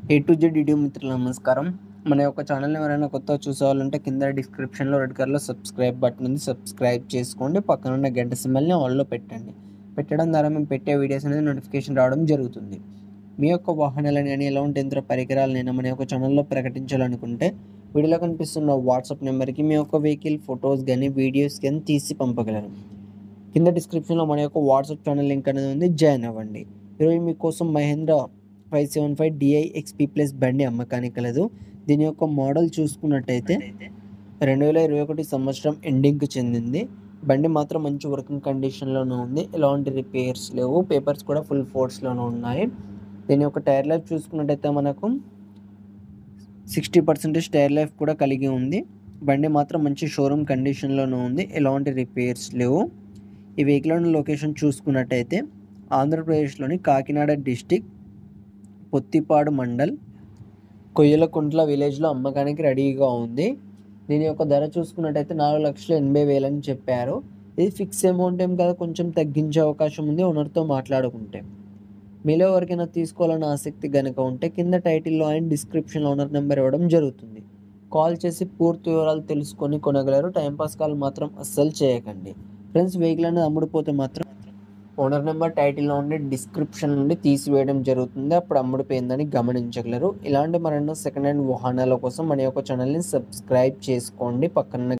A to Z video మిత్రులు నమస్కారం మన యొక్క ఛానల్ని ఎవరైనా కొత్తగా చూసేవాళ్ళంటే కింద డిస్క్రిప్షన్లో రెడ్ కలర్లో సబ్స్క్రైబ్ బటన్ ఉంది సబ్స్క్రైబ్ చేసుకోండి పక్కన ఉన్న గంట సింబల్ని ఆన్లో పెట్టండి పెట్టడం ద్వారా మేము పెట్టే వీడియోస్ అనేది నోటిఫికేషన్ రావడం జరుగుతుంది మీ యొక్క వాహనాలను కానీ ఎలాంటి యంత్ర పరికరాలనైనా మన యొక్క ఛానల్లో ప్రకటించాలనుకుంటే వీడియోలో కనిపిస్తున్న వాట్సాప్ నెంబర్కి మీ యొక్క వెహికల్ ఫొటోస్ కానీ వీడియోస్ కానీ తీసి పంపగలరు కింద డిస్క్రిప్షన్లో మన యొక్క వాట్సాప్ ఛానల్ లింక్ అనేది ఉంది జాయిన్ అవ్వండి ఈరోజు మీకోసం Mahindra five seven five DI XP plus బండి అమ్మకానికి కలదు దీని యొక్క మోడల్ చూసుకున్నట్టయితే రెండు వేల ఇరవై ఒకటి సంవత్సరం ఎండింగ్కి చెందింది బండి మాత్రం మంచి వర్కింగ్ కండిషన్లోనే ఉంది ఎలాంటి రిపేర్స్ లేవు పేపర్స్ కూడా ఫుల్ ఫోర్స్లోనే ఉన్నాయి దీని యొక్క టైర్ లైఫ్ చూసుకున్నట్టయితే మనకు సిక్స్టీ పర్సెంటేజ్ టైర్ లైఫ్ కూడా కలిగి ఉంది బండి మాత్రం మంచి షోరూమ్ కండిషన్లోనే ఉంది ఎలాంటి రిపేర్స్ లేవు ఈ వెహికల్ లొకేషన్ చూసుకున్నట్టయితే ఆంధ్రప్రదేశ్లోని కాకినాడ డిస్టిక్ పొత్తిపాడు మండల్ కొయ్యలకుంట్ల విలేజ్లో అమ్మకానికి రెడీగా ఉంది దీని యొక్క ధర చూసుకున్నట్టయితే నాలుగు లక్షల ఎనభై వేలని చెప్పారు ఇది ఫిక్స్ అమౌంట్ ఏం కదా కొంచెం తగ్గించే అవకాశం ఉంది ఓనర్తో మాట్లాడుకుంటే మీలో ఎవరికైనా తీసుకోవాలని ఆసక్తి కనుక ఉంటే కింద టైటిల్లో అండ్ డిస్క్రిప్షన్లో ఓనర్ నెంబర్ ఇవ్వడం జరుగుతుంది కాల్ చేసి పూర్తి వివరాలు తెలుసుకొని కొనగలరు టైంపాస్ కాల్ మాత్రం అస్సలు చేయకండి ఫ్రెండ్స్ వెహికల్ అనేది అమ్ముడుపోతే మాత్రం ఓనర్ నెంబర్ టైటిల్లో ఉండి డిస్క్రిప్షన్ నుండి తీసివేయడం జరుగుతుంది అప్పుడు అమ్ముడిపోయిందని గమనించగలరు ఇలాంటి మరెన్నో సెకండ్ హ్యాండ్ వాహనాల కోసం మన యొక్క ఛానల్ని సబ్స్క్రైబ్ చేసుకోండి పక్కన